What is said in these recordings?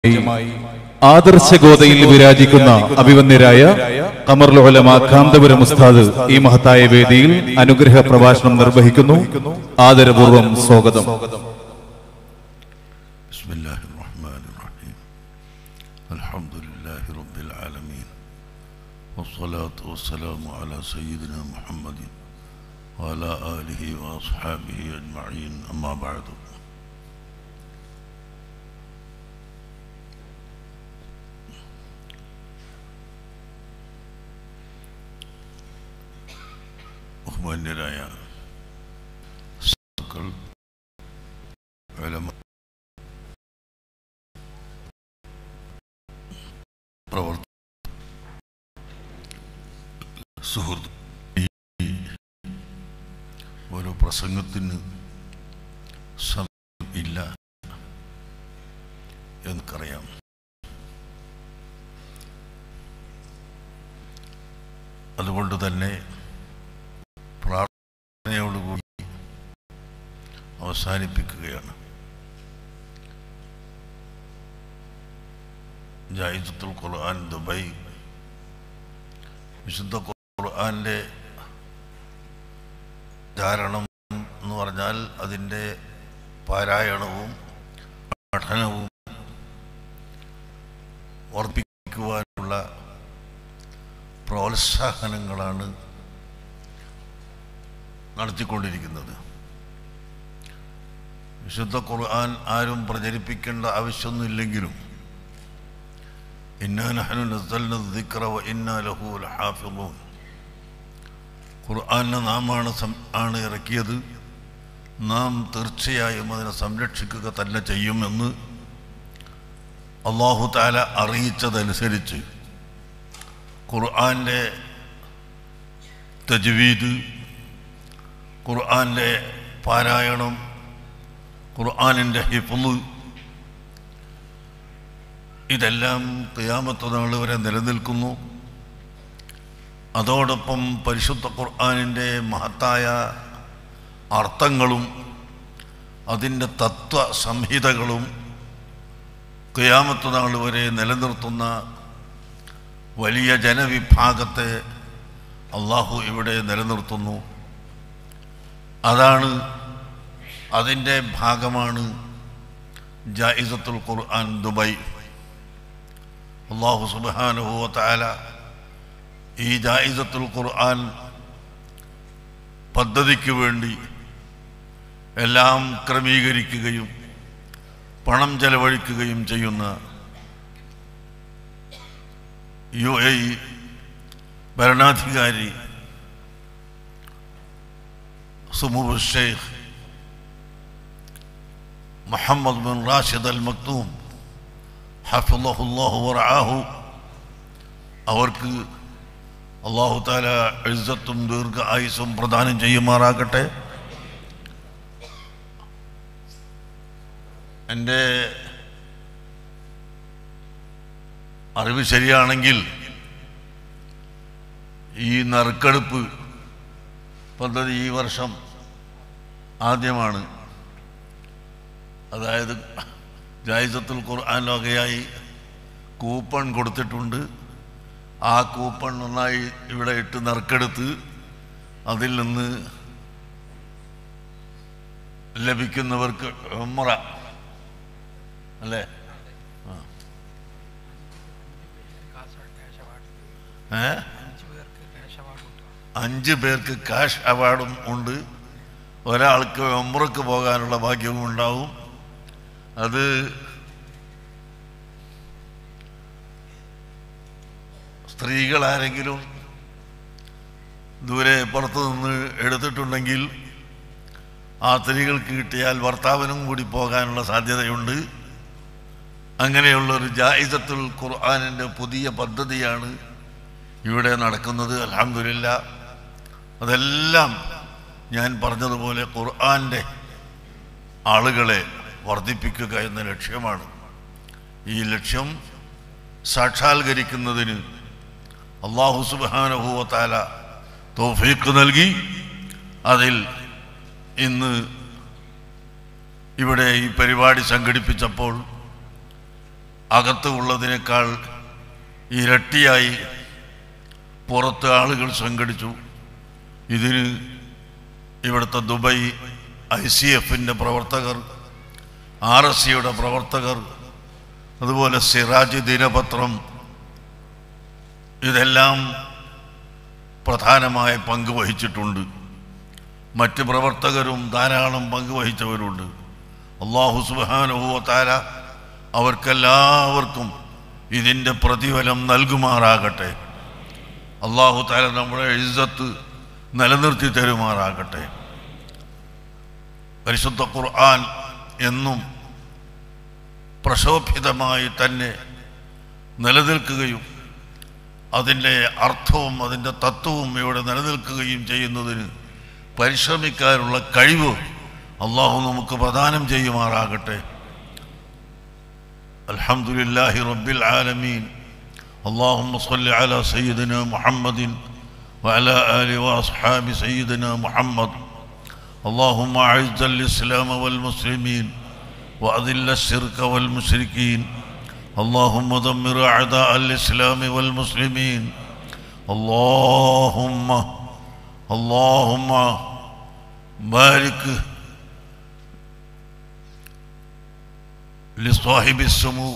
ആദർശഗോതയിൽ വിരാജിക്കുന്ന അഭിവന്യരായ കമർലുലമ കാന്തപുരം ഉസ്താദ് ഈ മഹത്തായ വേദിയിൽ അനുഗ്രഹ പ്രഭാഷണം നിർവഹിക്കുന്നു ആദരപൂർവം സ്വാഗതം بسم الله الرحمن الرحيم الحمد لله رب العالمين والصلاة والسلام على سيدنا محمد وعلى آله وأصحابه أجمعين أما بعد ബഹുമാന്യരായ സാധുക്കൾ, ഉലമ പ്രവർത്ത സുഹൃത്ത് ഈ ഒരു പ്രസംഗത്തിന് സമയം ഇല്ല എനിക്കറിയാം അതുകൊണ്ട് തന്നെ പ്രാർത്ഥനയോടുകൂടി അവസാനിപ്പിക്കുകയാണ് ജായിദത്തുൽ ഖുർആൻ ദുബൈ വിശുദ്ധ ഖുർആൻ്റെ ധാരണം എന്ന് പറഞ്ഞാൽ അതിൻ്റെ പാരായണവും പഠനവും വർദ്ധിപ്പിക്കുവാനുള്ള പ്രോത്സാഹനങ്ങളാണ് നടത്തിക്കൊണ്ടിരിക്കുന്നത് വിശുദ്ധ ഖുർആൻ ആരും പ്രചരിപ്പിക്കേണ്ട ആവശ്യമൊന്നുമില്ലെങ്കിലും ഇന്നാ നഹ്നു നസ്സൽന الذِّكْرَ وإنا له لحافظون ഖുർആനെ നാമാണ് സം ആണ് ഇറക്കിയത് നാം തീർച്ചയായും അതിനെ സംരക്ഷിക്കുക തന്നെ ചെയ്യുമെന്ന് അള്ളാഹു താല അറിയിച്ചതനുസരിച്ച് ഖുർആൻ്റെ തജ്വീദ് ഖുർആൻ്റെ പാരായണം ഖുർആനിൻ്റെ ഹിഫ്ള് ഇതെല്ലാം ഖിയാമത്ത് നാൾ വരെ നിലനിൽക്കുന്നു അതോടൊപ്പം പരിശുദ്ധ ഖുർആാനിൻ്റെ മഹത്തായ അർത്ഥങ്ങളും അതിൻ്റെ തത്വ സംഹിതകളും ഖിയാമത്ത് നാൾ വരെ നിലനിർത്തുന്ന വലിയ ജനവിഭാഗത്തെ അള്ളാഹു ഇവിടെ നിലനിർത്തുന്നു അതാണ് അതിൻ്റെ ഭാഗമാണ് ജായിസത്തുൽ ഖുർആൻ ദുബൈ അള്ളാഹു സുബാനുഹുവ താല ഈ ജായിസത്തുൽ ഖുർആൻ പദ്ധതിക്ക് വേണ്ടി എല്ലാം ക്രമീകരിക്കുകയും പണം ചെലവഴിക്കുകയും ചെയ്യുന്ന യു എ ഇ ഭരണാധികാരി സുമുബ് Sheikh Mohammed bin Rashid Al Maktoum ഹഫുല്ലാഹു വറാഹു അവർക്ക് അള്ളാഹു താല എഴുത്തും ദീർഘ ആയുസും പ്രദാനം ചെയ്യുമാറാകട്ടെ എൻ്റെ അറിവ് ശരിയാണെങ്കിൽ ഈ നറുക്കെടുപ്പ് പദ്ധതി ഈ വർഷം ആദ്യമാണ് അതായത് ജായിസത്തുൽ ഖുർആൻ വകയായി കൂപ്പൺ കൊടുത്തിട്ടുണ്ട് ആ കൂപ്പൺ നന്നായി ഇവിടെ ഇട്ട് നറുക്കെടുത്ത് അതിൽ നിന്ന് ലഭിക്കുന്നവർക്ക് ഉമ്ര അല്ലേ ആ. ഏ അഞ്ച് പേർക്ക് കാഷ് അവാർഡും ഉണ്ട് ഒരാൾക്ക് ഉമ്രക്ക് പോകാനുള്ള ഭാഗ്യവും ഉണ്ടാവും അത് സ്ത്രീകൾ ആരെങ്കിലും ദൂരെ പുറത്തു നിന്ന് എടുത്തിട്ടുണ്ടെങ്കിൽ ആ സ്ത്രീകൾക്ക് കിട്ടിയാൽ ഭർത്താവിനും കൂടി പോകാനുള്ള സാധ്യതയുണ്ട് അങ്ങനെയുള്ള ഒരു ജായിസത്തുൽ ഖുർആാനിൻ്റെ പുതിയ പദ്ധതിയാണ് ഇവിടെ നടക്കുന്നത് അലഹമില്ല അതെല്ലാം ഞാൻ പറഞ്ഞതുപോലെ ഖുർആൻ്റെ ആളുകളെ വർദ്ധിപ്പിക്കുക എന്ന ലക്ഷ്യമാണ് ഈ ലക്ഷ്യം സാക്ഷാത്കരിക്കുന്നതിന് അള്ളാഹു സുബാനുഭൂവത്താല തോഫീക്ക് നൽകി അതിൽ ഇന്ന് ഇവിടെ ഈ പരിപാടി സംഘടിപ്പിച്ചപ്പോൾ അകത്ത് ഉള്ളതിനേക്കാൾ ഇരട്ടിയായി പുറത്ത് ആളുകൾ സംഘടിച്ചു ഇതിന് ഇവിടുത്തെ ദുബൈ ഐ സി എഫിൻ്റെ പ്രവർത്തകർ ആർ എസ് സിയുടെ പ്രവർത്തകർ അതുപോലെ സിറാജ് ദിനപത്രം ഇതെല്ലാം പ്രധാനമായ പങ്ക് വഹിച്ചിട്ടുണ്ട് മറ്റ് പ്രവർത്തകരും ധാരാളം പങ്ക് വഹിച്ചവരുണ്ട് അള്ളാഹു സുബാനുഭവത്താര അവർക്കെല്ലാവർക്കും ഇതിൻ്റെ പ്രതിഫലം നൽകുമാറാകട്ടെ അള്ളാഹു താല നമ്മുടെ ഇസ്സത്ത് നിലനിർത്തി തരുമാറാകട്ടെ പരിശുദ്ധ ഖുർആൻ എന്നും പ്രശോഭിതമായി തന്നെ നിലനിൽക്കുകയും അതിൻ്റെ അർത്ഥവും അതിൻ്റെ തത്വവും ഇവിടെ നിലനിൽക്കുകയും ചെയ്യുന്നതിന് പരിശ്രമിക്കാനുള്ള കഴിവ് അള്ളാഹു നമുക്ക് പ്രദാനം ചെയ്യുമാറാകട്ടെ അൽഹംദുലില്ലാഹി റബ്ബിൽ ആലമീൻ اللهم صل على سيدنا محمد وعلى آله وأصحاب سيدنا محمد اللهم أعز الإسلام والمسلمين وأذل الشرك والمشركين اللهم دمر أعداء الإسلام والمسلمين اللهم اللهم بارك لصاحب السمو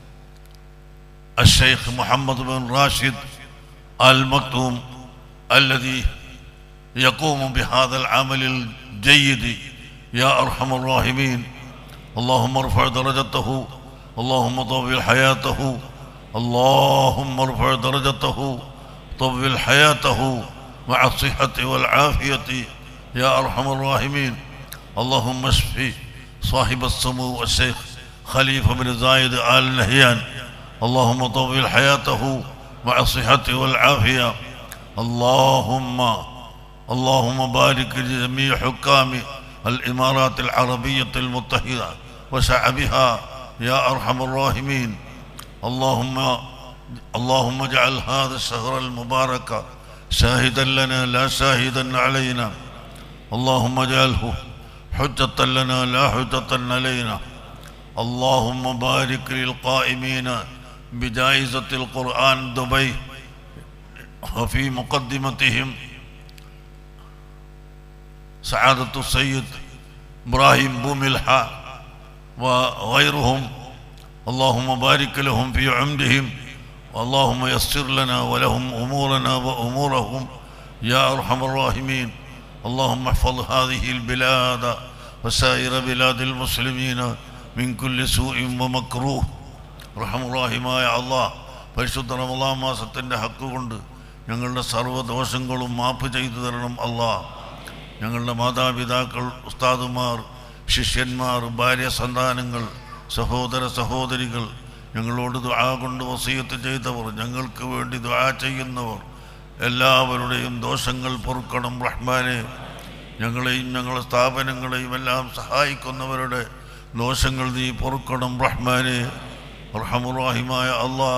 الشيخ محمد بن راشد المكتوم الذي يقوم بهذا العمل الجيد يا أرحم الراحمين اللهم ارفع درجته اللهم طول حياته اللهم ارفع درجته طول حياته مع الصحة والعافية يا أرحم الراحمين اللهم اشفي صاحب السمو الشيخ خليفة بن زايد آل نهيان اللهم طول حياته مع الصحة والعافية اللهم اللهم بارك لجميع حكام الإمارات العربية المتحدة وشعبها يا أرحم الراحمين اللهم اللهم اجعل هذا الشهر المبارك شاهدا لنا لا شاهدا علينا اللهم اجعله حجة لنا لا حجة علينا اللهم بارك للقائمين بجائزة القرآن دبي وفي مقدمتهم سعادة السيد إبراهيم بوملحة وغيرهم اللهم بارك لهم في عمرهم واللهم يسر لنا ولهم أمورنا وأمورهم يا أرحم الراحمين اللهم احفظ هذه البلاد وسائر بلاد المسلمين من كل سوء ومكروه റഹമുറാഹിമായ അള്ളാഹ് പരിശുദ്ധ റമലാ മാസത്തിൻ്റെ ഹക്ക് കൊണ്ട് ഞങ്ങളുടെ സർവ്വദോഷങ്ങളും മാപ്പ് ചെയ്തു തരണം അള്ളാഹ് ഞങ്ങളുടെ മാതാപിതാക്കൾ ഉസ്താദുമാർ ശിഷ്യന്മാർ ഭാര്യ സന്താനങ്ങൾ സഹോദര സഹോദരികൾ ഞങ്ങളോട് ദുആ കൊണ്ട് വസീയത്ത് ചെയ്തവർ ഞങ്ങൾക്ക് വേണ്ടി ദുആ ചെയ്യുന്നവർ എല്ലാവരുടെയും ദോഷങ്ങൾ പൊറുക്കണം റഹ്മാനെ ഞങ്ങളെയും ഞങ്ങളുടെ സ്ഥാപനങ്ങളെയും എല്ലാം സഹായിക്കുന്നവരുടെ ദോഷങ്ങൾ നീ പൊറുക്കണം റഹ്മാനെ റഹമുറാഹിമായ അള്ളാഹ്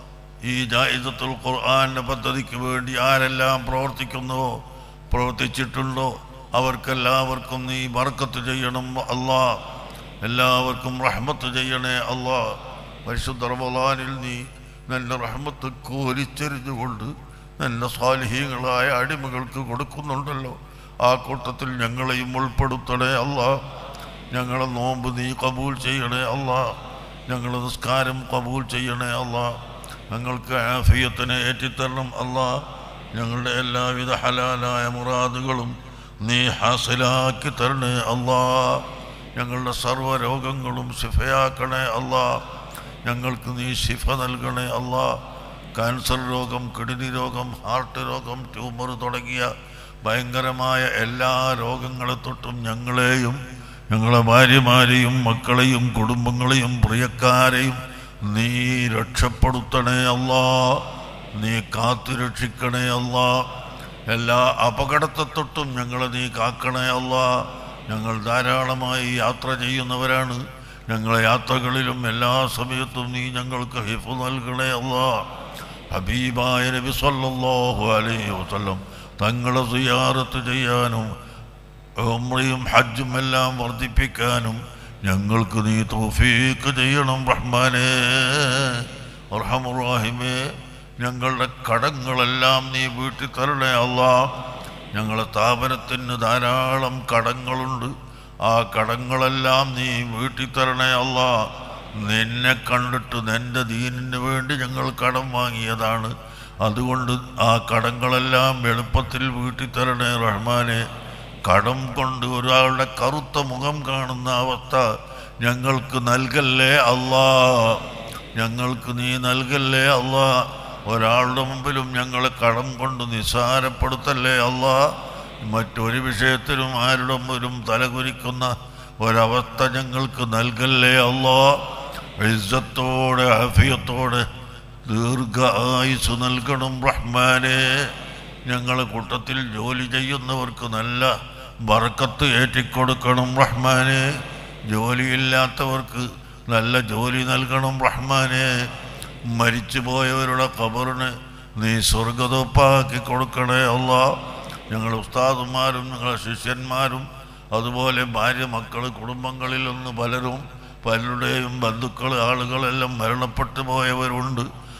ഈ ജായിദത്തുൽ ഖുർആാൻ്റെ പദ്ധതിക്ക് വേണ്ടി ആരെല്ലാം പ്രവർത്തിക്കുന്നുവോ പ്രവർത്തിച്ചിട്ടുണ്ടോ അവർക്കെല്ലാവർക്കും നീ ബർക്കത്ത് ചെയ്യണം അല്ലാ എല്ലാവർക്കും റഹ്മത്ത് ചെയ്യണേ അല്ലാ പരിശുദ്ധ റമലാനിൽ നീ നല്ല റഹ്മത്ത് കോരിച്ചെരിഞ്ഞുകൊണ്ട് നല്ല സ്വാലിഹീങ്ങളായ അടിമകൾക്ക് കൊടുക്കുന്നുണ്ടല്ലോ ആ കൂട്ടത്തിൽ ഞങ്ങളെയും ഉൾപ്പെടുത്തണേ അല്ലാ ഞങ്ങളെ നോമ്പ് നീ കബൂൽ ചെയ്യണേ അല്ലാ ഞങ്ങളുടെ നിസ്കാരം കബൂൽ ചെയ്യണേ അല്ലാ ഞങ്ങൾക്ക് ആഫിയത്തിനെ ഏറ്റിത്തരണം അല്ലാ ഞങ്ങളുടെ എല്ലാവിധ ഹലാലായ മുറാദുകളും നീ ഹാസിലാക്കി തരണേ അല്ലാ ഞങ്ങളുടെ സർവ്വ രോഗങ്ങളും ശിഫയാക്കണേ അല്ലാ ഞങ്ങൾക്ക് നീ ശിഫ നൽകണേ അല്ലാ ക്യാൻസർ രോഗം കിഡ്നി രോഗം ഹാർട്ട് രോഗം ട്യൂമർ തുടങ്ങിയ ഭയങ്കരമായ എല്ലാ രോഗങ്ങളെ തൊട്ടും ഞങ്ങളെയും ഞങ്ങളെ ഭാര്യമാരെയും മക്കളെയും കുടുംബങ്ങളെയും പ്രിയക്കാരെയും നീ രക്ഷപ്പെടുത്തണേ അല്ലാ നീ കാത്തു രക്ഷിക്കണേ അല്ലാ എല്ലാ അപകടത്തെ തൊട്ടും ഞങ്ങളെ നീ കാക്കണേ അല്ലാ ഞങ്ങൾ ധാരാളമായി യാത്ര ചെയ്യുന്നവരാണ് ഞങ്ങളെ യാത്രകളിലും എല്ലാ സമയത്തും നീ ഞങ്ങൾക്ക് ഹിഫ് നൽകണേ അല്ലാ ഹബീബായ നബി സല്ലല്ലാഹു അലൈഹി വസല്ലം തങ്ങളെ സിയാറത്ത് ചെയ്യാനും ഉംറയും ഹജ്ജും എല്ലാം വർദ്ധിപ്പിക്കാനും ഞങ്ങൾക്ക് നീ തൗഫീക്ക് ചെയ്യണം റഹ്മാനേ റഹമുറാഹിമേ ഞങ്ങളുടെ കടങ്ങളെല്ലാം നീ വീട്ടിൽ തരണേ അല്ലാ ഞങ്ങളെ സ്ഥാപനത്തിന് ധാരാളം കടങ്ങളുണ്ട് ആ കടങ്ങളെല്ലാം നീ വീട്ടിൽ തരണേ അല്ലാ നിന്നെ കണ്ടിട്ട് നിന്റെ ദീനിന് വേണ്ടി ഞങ്ങൾ കടം വാങ്ങിയതാണ് അതുകൊണ്ട് ആ കടങ്ങളെല്ലാം എളുപ്പത്തിൽ വീട്ടിൽ തരണേ റഹ്മാനെ കടം കൊണ്ട് ഒരാളുടെ കറുത്ത മുഖം കാണുന്ന അവസ്ഥ ഞങ്ങൾക്ക് നൽകല്ലേ അല്ലാ ഞങ്ങൾക്ക് നീ നൽകല്ലേ അല്ലാ ഒരാളുടെ മുമ്പിലും ഞങ്ങളെ കടം കൊണ്ട് നിസ്സാരപ്പെടുത്തല്ലേ അല്ലാ മറ്റൊരു വിഷയത്തിലും ആരുടെ മുമ്പിലും തലകുരിക്കുന്ന ഒരവസ്ഥ ഞങ്ങൾക്ക് നൽകല്ലേ അല്ലാ ഇസ്സത്തോടെ ആഫിയത്തോടെ ദീർഘ ആയുസ് നൽകണം റഹ്മാനെ ഞങ്ങളെ കൂട്ടത്തിൽ ജോലി ചെയ്യുന്നവർക്ക് നല്ല ബറക്കത്ത് ഏറ്റിക്കൊടുക്കണം റഹ്മാനെ ജോലിയില്ലാത്തവർക്ക് നല്ല ജോലി നൽകണം റഹ്മാനെ മരിച്ചു പോയവരുടെ ഖബറിന് നീ സ്വർഗതൊപ്പാക്കി കൊടുക്കണേ അല്ല ഞങ്ങളുടെ ഉസ്താദുമാരും ഞങ്ങളുടെ ശിഷ്യന്മാരും അതുപോലെ ഭാര്യ മക്കൾ കുടുംബങ്ങളിൽ നിന്ന് പലരും പലരുടെയും ബന്ധുക്കൾ ആളുകളെല്ലാം മരണപ്പെട്ടു പോയവരുണ്ട്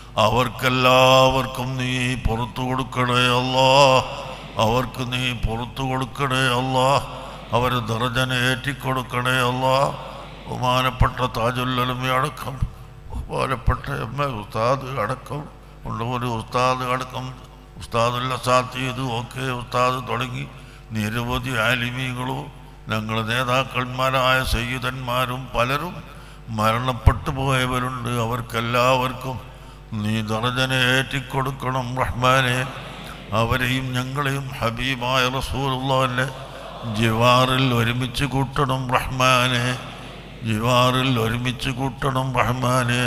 അവർക്കെല്ലാവർക്കും നീ പുറത്തു കൊടുക്കണേ അല്ലാ അവർക്ക് നീ പുറത്തു കൊടുക്കണേ അല്ലാ അവരെ ദർജന ഏറ്റിക്കൊടുക്കണേ അല്ലാ ബഹുമാനപ്പെട്ട താജുല്ലമി അടക്കം ബഹുമാനപ്പെട്ട എം എ ഉസ്താദ് അടക്കം ഉണ്ട് ഒരു ഉസ്താദ് അടക്കം ഉസ്താദുല്ല സാത്തീത് ഒക്കെ ഉസ്താദ് തുടങ്ങി നിരവധി ആലിമീകളും ഞങ്ങളുടെ നേതാക്കന്മാരായ സയ്യിദന്മാരും പലരും മരണപ്പെട്ടു പോയവരുണ്ട് അവർക്കെല്ലാവർക്കും നീ ദർജന ഏറ്റിക്കൊടുക്കണം റഹ്മാനെ അവരെയും ഞങ്ങളെയും ഹബീബായ റസൂലുള്ളാഹിന്റെ ജിവാറിൽ ഒരുമിച്ച് കൂട്ടണം റഹ്മാനെ ജിവാറിൽ ഒരുമിച്ച് കൂട്ടണം റഹ്മാനെ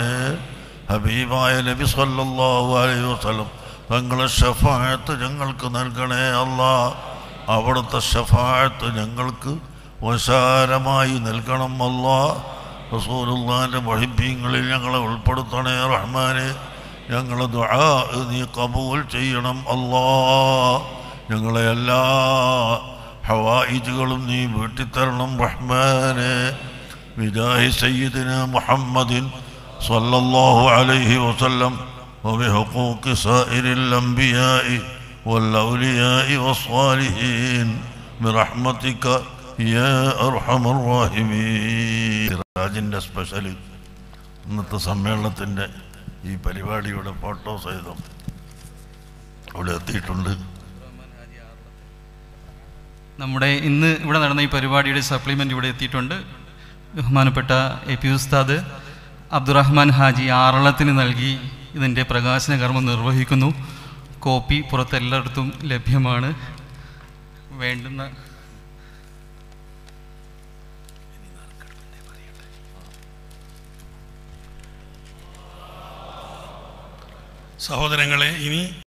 ഹബീബായ നബി സല്ലല്ലാഹു അലൈഹി വസല്ലം തങ്ങളെ ഷഫായത്ത് ഞങ്ങൾക്ക് നൽകണേ അല്ലാ അവിടുത്തെ ഷഫായത്ത് ഞങ്ങൾക്ക് വശാരമായി നൽകണം അല്ലാ റസൂലുള്ളാഹിന്റെ മഹിബ്യങ്ങളിൽ ഞങ്ങളെ ഉൾപ്പെടുത്തണേ റഹ്മാനെ ഞങ്ങളെ ദുആ നീ കബൂൽ ചെയ്യണം അല്ലാ ഞങ്ങളെ എല്ലാ ഹവായിജുകളും നീ വീട്ടിത്തരണം റഹ്മാനെ വിജാഹി സയ്യിദിന മുഹമ്മദിൻ സല്ലല്ലാഹു അലൈഹി വസല്ലം وبحقوق سائر الأنبياء والأولياء والصالحين برحمتك يا أرحم الراحمين രാജിൻ്റെ സ്പെഷ്യൽ ഇന്നത്തെ സമ്മേളനത്തിൻ്റെ ഈ പരിപാടിയുടെ ഫോട്ടോ സഹിതം അവിടെ എത്തിയിട്ടുണ്ട് നമ്മുടെ ഇന്ന് ഇവിടെ നടന്ന ഈ പരിപാടിയുടെ സപ്ലിമെൻ്റ് ഇവിടെ എത്തിയിട്ടുണ്ട് ബഹുമാനപ്പെട്ട എ പി ഉസ്താദ് അബ്ദുറഹ്മാൻ ഹാജി ആറളത്തിന് നൽകി ഇതിൻ്റെ പ്രകാശന കർമ്മം നിർവഹിക്കുന്നു കോപ്പി പുറത്തെല്ലായിടത്തും ലഭ്യമാണ് വേണ്ടുന്ന സഹോദരങ്ങളെ ഇനി